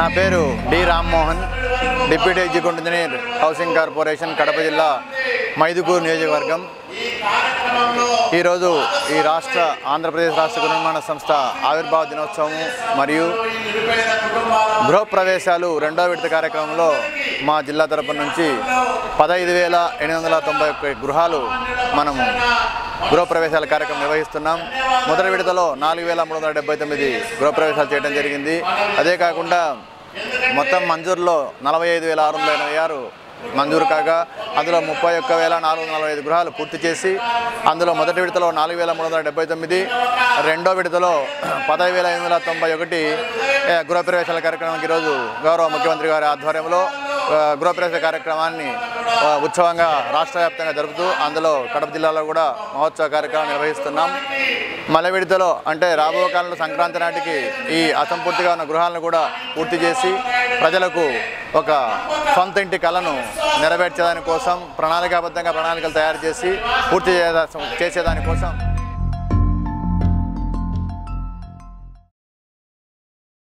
నా పేరు D Rammohan deputy executive engineer housing corporation Kadapa జిల్లా మైదుకూరు నియోజకవర్గం ఈరోజు ఈ రాష్ట్ర ఆంధ్రప్రదేశ్ రాష్ట్ర గృహనిర్మాణ సంస్థ ఆవిర్భావ దినోత్సవం మరియు గృహప్రవేశాలు రెండో విడత కార్యక్రమంలో మా జిల్లా తరపు నుంచి పదహైదు వేల ఎనిమిది వందల తొంభై ఒక్క గృహాలు మనము గృహప్రవేశాల కార్యక్రమం నిర్వహిస్తున్నాం మొదటి విడతలో నాలుగు వేల మూడు వందల డెబ్బై తొమ్మిది గృహప్రవేశాలు చేయడం జరిగింది అదే కాకుండా మొత్తం మంజూరులో నలభై ఐదు వేల ఆరు వందల ఎనభై ఆరు మంజూరు కాగా అందులో ముప్పై ఒక్క వేల నాలుగు వందల నలభై ఐదు గృహాలు పూర్తి చేసి అందులో మొదటి విడతలో నాలుగు వేల మూడు వందల డెబ్బై తొమ్మిది రెండో విడతలో పదహైదు వేల ఎనిమిది వందల తొంభై ఒకటి ఏ, గృహప్రవేశాల కార్యక్రమానికి ఈరోజు గౌరవ ముఖ్యమంత్రి గారి ఆధ్వర్యంలో ఆ, గృహప్రవేశ కార్యక్రమాన్ని ఆ, ఉత్సవంగా రాష్ట్ర వ్యాప్తంగా జరుపుతూ అందులో కడప జిల్లాలో కూడా మహోత్సవ కార్యక్రమం నిర్వహిస్తున్నాం మల విడతలో అంటే రాబో కాలంలో సంక్రాంతి నాటికి ఈ అసంపూర్తిగా ఉన్న గృహాలను కూడా పూర్తి చేసి ప్రజలకు ఒక సొంత ఇంటి కళను నెరవేర్చేదాని కోసం ప్రణాళికాబద్ధంగా ప్రణాళికలు తయారు చేసి పూర్తి చేసే చేసేదాని కోసం